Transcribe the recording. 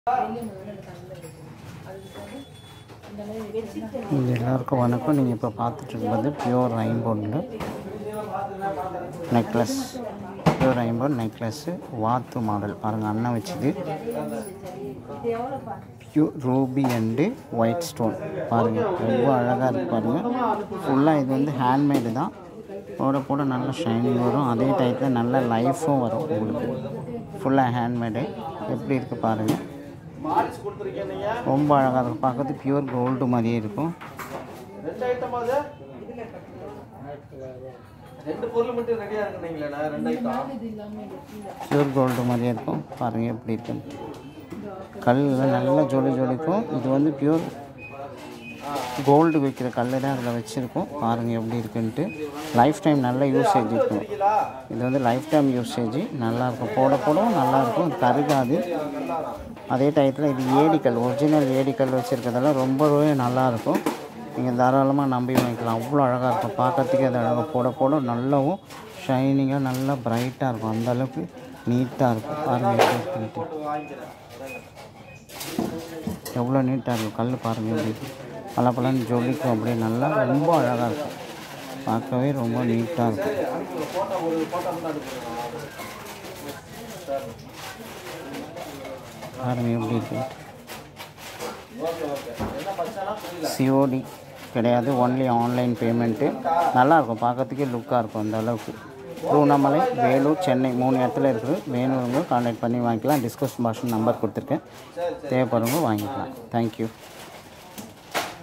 இது எல்லாருக்கும் வணக்கம் நீங்கள் இப்போ பார்த்துட்டு இருக்கிறது பியூர் ஐம்போர்டில் நெக்லஸ் பியூர் ஐம்போர்ட் நெக்லஸ்ஸு வாத்து மாடல் பாருங்கள் அண்ணன் வச்சுது பியூ ரூபி அண்டு ஒயிட் ஸ்டோன் பாருங்கள் ரொம்ப அழகாக இருக்குது பாருங்கள் ஃபுல்லாக இது வந்து ஹேண்ட்மேடு தான் போட போட நல்ல ஷைனிங் வரும் அதே டயத்தில் நல்ல லைஃப்பும் வரும் உங்களுக்கு ஃபுல்லாக ஹேண்ட்மேடு எப்படி இருக்குது பாருங்கள் மாரிஸ் கொடுத்துருக்கேன் நீங்க ரொம்ப அழகாக இருக்கும் பார்க்கறது பியூர் கோல்டு மாதிரியே இருக்கும் ரெண்டு ஐட்டம் அது ரெண்டு பொருள் மட்டும் ரெடியா இருக்கு நீங்களா ரெண்டு ஐட்டம் பியூர் கோல்டு மாதிரியே இருக்கும் பாருங்கள் எப்படி இருக்குன்னு கல் நல்லா ஜொலி ஜொலிக்கும் இது வந்து பியூர் கோல்டு வைக்கிற கல் தான் அதில் வச்சுருக்கோம் பாருங்கள் எப்படி இருக்குன்ட்டு லைஃப் டைம் நல்ல யூசேஜ் இருக்கும் சரிங்களா இது வந்து லைஃப் டைம் யூசேஜ் நல்லாயிருக்கும் போட போடவும் நல்லாயிருக்கும் இது கருகாது அதே டயத்தில் இது ஏடிக்கல் ஒரிஜினல் ஏடிக்கல் வச்சுருக்கிறதெல்லாம் ரொம்பவே நல்லாயிருக்கும் நீங்கள் தாராளமாக நம்பி வாங்கிக்கலாம் அவ்வளோ அழகாக இருக்கும் பார்க்கறதுக்கே அது அழகாக போட போட நல்லாவும் ஷைனிங்காக நல்லா பிரைட்டாக இருக்கும் அந்த அளவுக்கு நீட்டாக இருக்கும் பாருங்கள் எப்படி இருக்குன்ட்டு வாங்கிக்கிறேன் எவ்வளோ நீட்டாக இருக்கும் கல் பாருங்கள் எப்படி பளபளன்னு ஜொலிக்கும் அப்படியே நல்லா ரொம்ப அழகாக இருக்கும் பார்க்கவே ரொம்ப நீட்டாக இருக்கும் போட்டோ ஒரு போட்டோ மட்டும் அனுப்புங்க பாருங்கள் எப்படி இருக்கு ஓகே ஓகே என்ன பச்சானா புரியல சிஓடி கிடையாது ஒன்லி ஆன்லைன் பேமெண்ட்டு நல்லாயிருக்கும் பார்க்கறதுக்கே லுக்காக இருக்கும் அந்த அளவுக்கு திருவண்ணாமலை வேலூர் சென்னை மூணு இடத்துல இருக்குது வேணுங்க கான்டாக்ட் பண்ணி வாங்கிக்கலாம் டிஸ்கஸ் பாஷன் நம்பர் கொடுத்துருக்கேன் தேவைப்படுறவங்க வாங்கிக்கலாம் தேங்க்யூ